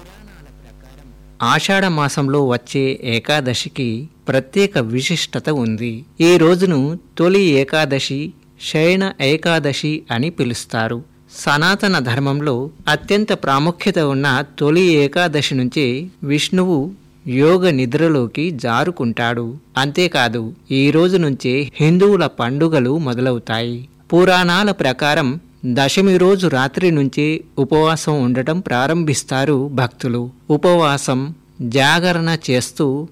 ఆషాఢ మాసంలో వచ్చే ఏకాదశికి ప్రత్యేక విశిష్టత ఉంది ఈ రోజును తొలి ఏకాదశి శయన ఏకాదశి అని పిలుస్తారు సనాతన ధర్మంలో అత్యంత ప్రాముఖ్యత ఉన్న తొలి ఏకాదశి నుంచే విష్ణువు యోగ నిద్రలోకి జారుకుంటాడు అంతేకాదు ఈ రోజు నుంచే హిందువుల పండుగలు మొదలవుతాయి పురాణాల ప్రకారం దశమి రోజు రాత్రి నుంచే ఉపవాసం ఉండటం ప్రారంభిస్తారు భక్తులు ఉపవాసం జాగరణ చేస్తూ